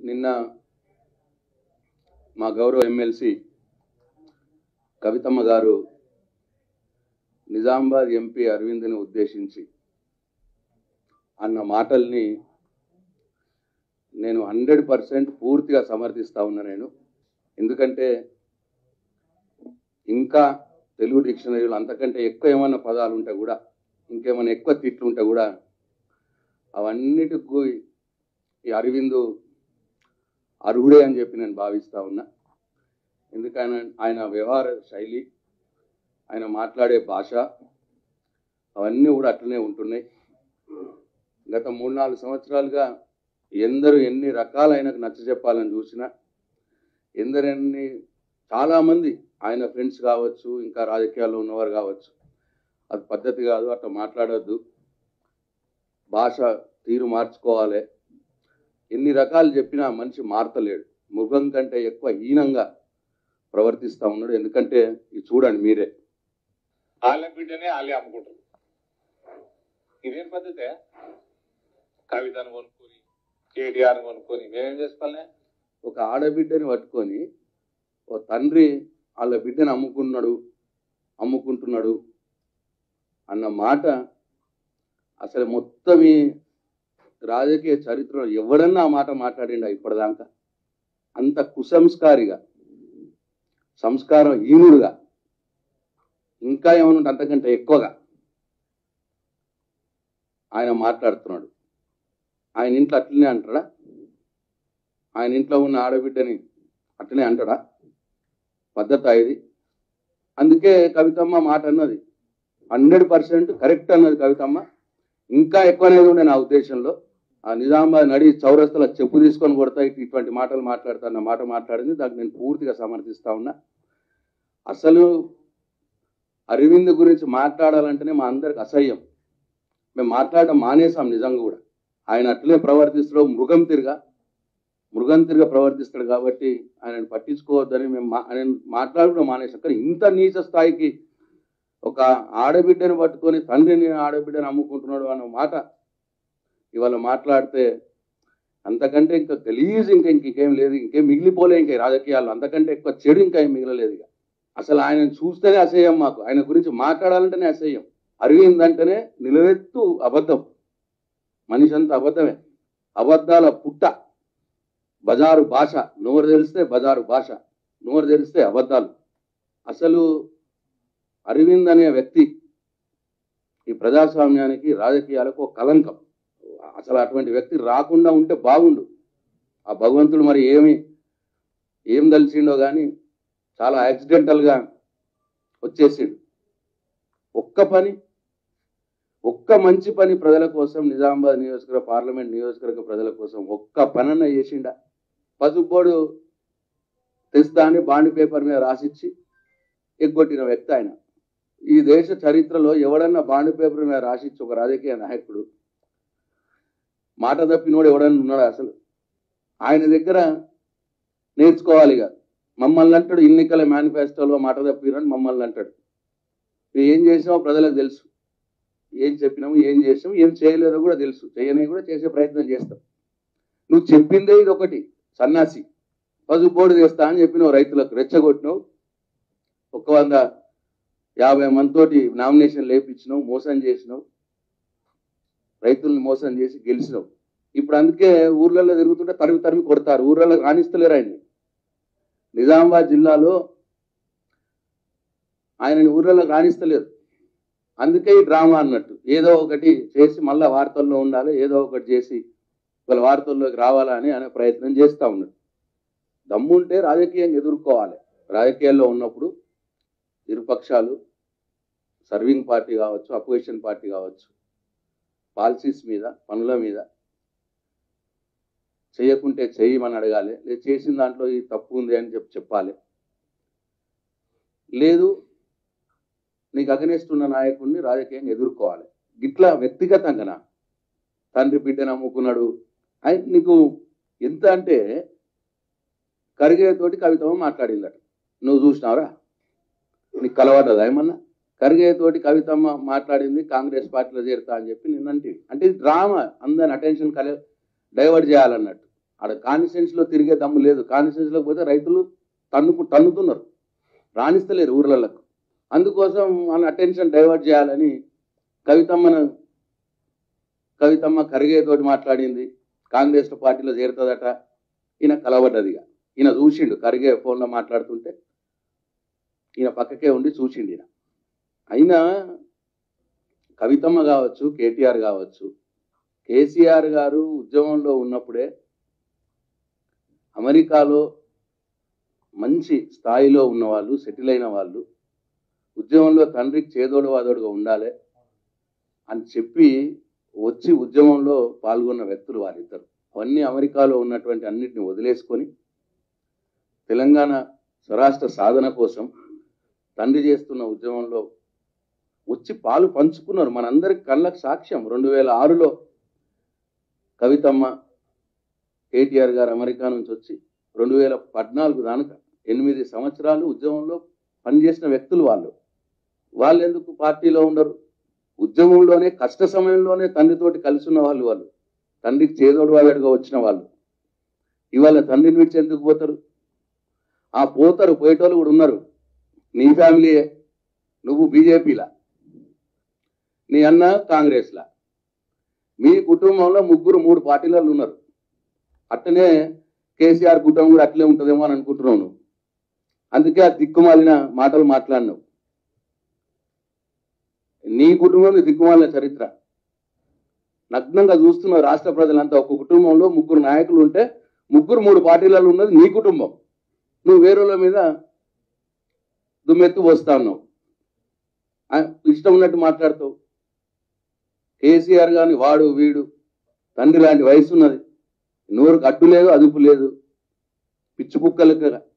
నిన్న మా గౌరవ ఎమ్మెల్సీ కవితమ్మ గారు నిజామాబాద్ ఎంపీ అరవింద్ని ఉద్దేశించి అన్న మాటల్ని నేను హండ్రెడ్ పర్సెంట్ పూర్తిగా సమర్థిస్తా ఉన్నా నేను ఎందుకంటే ఇంకా తెలుగు డిక్షనరీలో అంతకంటే ఎక్కువ ఏమైనా పదాలు ఉంటే కూడా ఇంకేమైనా ఎక్కువ తిట్లు ఉంటే కూడా అవన్నిటికి ఈ అరవిందు అర్హుడే అని చెప్పి నేను భావిస్తా ఉన్నా ఎందుకైనా ఆయన వ్యవహార శైలి ఆయన మాట్లాడే భాష అవన్నీ కూడా అట్లనే ఉంటున్నాయి గత మూడు నాలుగు సంవత్సరాలుగా ఎందరు ఎన్ని రకాల ఆయనకు నచ్చ చెప్పాలని చూసినా ఎందరెన్ని చాలామంది ఆయన ఫ్రెండ్స్ కావచ్చు ఇంకా రాజకీయాల్లో ఉన్నవారు కావచ్చు అది పద్ధతి కాదు అట్లా మాట్లాడొద్దు భాష తీరు మార్చుకోవాలి ఎన్ని రకాలు చెప్పినా మనిషి మారతలేడు మృగం కంటే ఎక్కువ హీనంగా ప్రవర్తిస్తూ ఉన్నాడు ఎందుకంటే ఇది చూడండి మీరే వాళ్ళ బిడ్డనే వాళ్ళే అమ్ముకుంటారు ఇదేం పద్ధతే కవితను కొనుక్కొని కేటీఆర్ కొనుక్కొని మేమేం చేసుకోవాలి ఒక ఆడబిడ్డని పట్టుకొని ఓ తండ్రి వాళ్ళ బిడ్డని అమ్ముకున్నాడు అమ్ముకుంటున్నాడు అన్న మాట అసలు మొత్తం ఈ రాజకీయ చరిత్రలో ఎవడన్నా ఆ మాట మాట్లాడిండా ఇప్పటిదాకా అంత కుసంస్కారిగా సంస్కారం హీనుడుగా ఇంకా ఏమన్నా అంతకంటే ఎక్కువగా ఆయన మాట్లాడుతున్నాడు ఆయన ఇంట్లో అట్లనే అంటాడా ఆయన ఇంట్లో ఉన్న ఆడబిడ్డని అట్లనే అంటాడా పద్ధత ఇది అందుకే కవితమ్మ మాట అన్నది హండ్రెడ్ పర్సెంట్ కరెక్ట్ అన్నది కవితమ్మ ఇంకా ఎక్కువనేది ఉండే నా ఉద్దేశంలో ఆ నిజామాబాద్ నడి చౌరస్తలో చెప్పు తీసుకొని కొడతా ఇటు ఇటువంటి మాటలు మాట్లాడతా అన్న మాట మాట్లాడింది దానికి నేను పూర్తిగా సమర్థిస్తా ఉన్నా అసలు అరవింద్ గురించి మాట్లాడాలంటేనే మా అందరికి అసహ్యం మేము మాట్లాడడం మానేసాం నిజంగా కూడా ఆయన అట్లే ప్రవర్తిస్తాడు మృగం తిరిగా మృగం తిరిగా ప్రవర్తిస్తాడు కాబట్టి ఆయనను పట్టించుకోవద్దని మేము మా ఆయన మాట్లాడడం మానేసాం కానీ ఇంత నీచ స్థాయికి ఒక ఆడబిడ్డని పట్టుకొని తండ్రిని ఆడబిడ్డని అమ్ముకుంటున్నాడు అన్న మాట ఇవాళ మాట్లాడితే అంతకంటే ఇంకా గలీజ్ ఇంకా ఇంకేం లేదు ఇంకేం మిగిలిపోలే ఇంకా ఈ రాజకీయాల్లో అంతకంటే ఎక్కువ చెడు ఇంకా ఏం మిగలలేదు ఇక అసలు ఆయన చూస్తేనే అసహ్యం మాకు ఆయన గురించి మాట్లాడాలంటేనే అసహ్యం అరవింద్ అంటేనే నిలవెత్తు అబద్ధం మనిషి అంతా అబద్ధమే అబద్ధాల పుట్ట బజారు భాష నోరు తెలిస్తే బజారు భాష నోరు తెలిస్తే అబద్ధాలు అసలు అరవింద్ అనే వ్యక్తి ఈ ప్రజాస్వామ్యానికి రాజకీయాలకు ఒక కలంకం అసలు అటువంటి వ్యక్తి రాకుండా ఉంటే బాగుండు ఆ భగవంతుడు మరి ఏమి ఏం తెలిసిండో కానీ చాలా యాక్సిడెంటల్గా వచ్చేసిండు ఒక్క పని ఒక్క మంచి పని ప్రజల కోసం నిజామాబాద్ నియోజకవర్గ పార్లమెంట్ నియోజకవర్గ ప్రజల కోసం ఒక్క పనన్న చేసిండా పసుపు బోర్డు తెస్తా అని బాండ్ పేపర్ మీద రాసిచ్చి ఎగ్గొట్టిన వ్యక్తి ఆయన ఈ దేశ చరిత్రలో ఎవడన్నా బాండ్ పేపర్ మీద రాసిచ్చి ఒక రాజకీయ నాయకుడు మాట తప్పినోడు ఎవడన్నా ఉన్నాడు అసలు ఆయన దగ్గర నేర్చుకోవాలి ఇక మమ్మల్ని అంటాడు ఎన్నికల మేనిఫెస్టోలో మాట తప్పిరని మమ్మల్ని అంటాడు మేము ఏం చేసినామో ప్రజలకు తెలుసు ఏం చెప్పినాము ఏం చేసినాము ఏం చేయలేదో కూడా తెలుసు చేయని కూడా చేసే ప్రయత్నం చేస్తాం నువ్వు చెప్పిందే ఇది ఒకటి సన్నాసి పసుపు బోర్డు చేస్తా అని చెప్పినావు రైతులకు రెచ్చగొట్టినావు ఒక్క వంద యాభై మందితోటి నామినేషన్ లేపించినావు మోసం చేసినావు రైతుల్ని మోసం చేసి గెలిచినావు ఇప్పుడు అందుకే ఊర్లలో తిరుగుతుంటే తరిమి తరిమి కొడతారు ఊర్లలో రాణిస్తలేరు ఆయన్ని నిజామాబాద్ జిల్లాలో ఆయనని ఊర్లలో రాణిస్తలేరు అందుకే ఈ డ్రామా అన్నట్టు ఏదో ఒకటి చేసి మళ్ళా వార్తల్లో ఉండాలి ఏదో ఒకటి చేసి వాళ్ళ వార్తల్లోకి రావాలా అని అనే ప్రయత్నం చేస్తూ ఉన్నాడు దమ్ముంటే రాజకీయంగా ఎదుర్కోవాలి రాజకీయాల్లో ఉన్నప్పుడు ఇరుపక్షాలు సర్వింగ్ పార్టీ కావచ్చు అపోజిషన్ పార్టీ కావచ్చు పాలసీస్ మీద పనుల మీద చేయకుంటే చేయమని అడగాలి లేదు చేసిన దాంట్లో ఈ తప్పు ఉంది అని చెప్పి చెప్పాలి లేదు నీకు అగనెస్ట్ ఉన్న నాయకుడిని రాజకీయంగా ఎదుర్కోవాలి ఇట్లా వ్యక్తిగతంగా తండ్రి బిడ్డను అమ్ముకున్నాడు ఆయన నీకు ఎంత అంటే కరిగేతోటి కవితమ్మ మాట్లాడిందట నువ్వు చూసినావురా నీకు కలవడ్డదా ఏమన్నా ఖర్గేతోటి కవితమ్మ మాట్లాడింది కాంగ్రెస్ పార్టీలో చేరుతా అని చెప్పి నిన్నంటే అంటే ఇది డ్రామా అందరిని అటెన్షన్ కల డైవర్ట్ చేయాలన్నట్టు ఆడ కాన్స్టిట్యూన్స్ లో తిరిగే దమ్ము లేదు కాన్స్టిట్యూన్స్ లో పోతే రైతులు తన్నుకు తన్నుతున్నారు రాణిస్తలేరు ఊర్లకు అందుకోసం మన అటెన్షన్ డైవర్ట్ చేయాలని కవితమ్మను కవితమ్మ ఖర్గేతోటి మాట్లాడింది కాంగ్రెస్ పార్టీలో చేరుతుందట ఈయన కలవడ్డదిగా ఈయన చూసిండు ఖర్గే ఫోన్లో మాట్లాడుతుంటే ఈయన పక్కకే ఉండి చూసిండు ఈయన అయినా కవితమ్మ కావచ్చు కేటీఆర్ కావచ్చు కేసీఆర్ గారు ఉద్యమంలో ఉన్నప్పుడే అమెరికాలో మంచి స్థాయిలో ఉన్నవాళ్ళు సెటిల్ అయిన వాళ్ళు ఉద్యమంలో తండ్రికి చేదోడు వాదోడుగా ఉండాలి అని చెప్పి వచ్చి ఉద్యమంలో పాల్గొన్న వ్యక్తులు వారిద్దరు అవన్నీ అమెరికాలో ఉన్నటువంటి అన్నిటిని వదిలేసుకొని తెలంగాణ స్వరాష్ట్ర సాధన కోసం తండ్రి చేస్తున్న ఉద్యమంలో వచ్చి పాలు పంచుకున్నారు మనందరికి కళ్ళకు సాక్ష్యం రెండు వేల ఆరులో కవితమ్మ కేటీఆర్ గారు అమెరికా నుంచి వచ్చి రెండు వేల పద్నాలుగు దానిక ఎనిమిది సంవత్సరాలు ఉద్యమంలో పనిచేసిన వ్యక్తులు వాళ్ళు వాళ్ళు ఎందుకు పార్టీలో ఉండరు ఉద్యమంలోనే కష్ట సమయంలోనే తండ్రితోటి కలిసి ఉన్న వాళ్ళు వాళ్ళు తండ్రికి చేదోడు వాదడుగా వచ్చిన వాళ్ళు ఇవాళ తండ్రిని విడిచి ఎందుకు పోతారు ఆ పోతారు పోయేటోళ్ళు కూడా ఉన్నారు నీ ఫ్యామిలీయే నువ్వు బీజేపీలా నీ అన్న కాంగ్రెస్లా మీ కుటుంబంలో ముగ్గురు మూడు పార్టీలలో ఉన్నారు అట్టనే కేసీఆర్ కుటుంబం కూడా అట్లే ఉంటుందేమో అని అనుకుంటున్నావు నువ్వు అందుకే ఆ దిక్కుమాలిన మాటలు మాట్లాడినావు నీ కుటుంబం దిక్కుమాలిన చరిత్ర నగ్నంగా చూస్తున్న రాష్ట్ర ప్రజలంతా ఒక కుటుంబంలో ముగ్గురు నాయకులు ఉంటే ముగ్గురు మూడు పార్టీలలో ఉన్నది నీ కుటుంబం నువ్వు వేరేల మీద దుమ్మెత్తు పోస్తా ఉన్నావు ఆ, ఇష్టం ఉన్నట్టు మాట్లాడతావు కేసీఆర్ గాని వాడు వీడు తండ్రి లాంటి వయసు ఉన్నది నోరుకు అడ్డు లేదు అదుపు లేదు పిచ్చి కుక్కలకు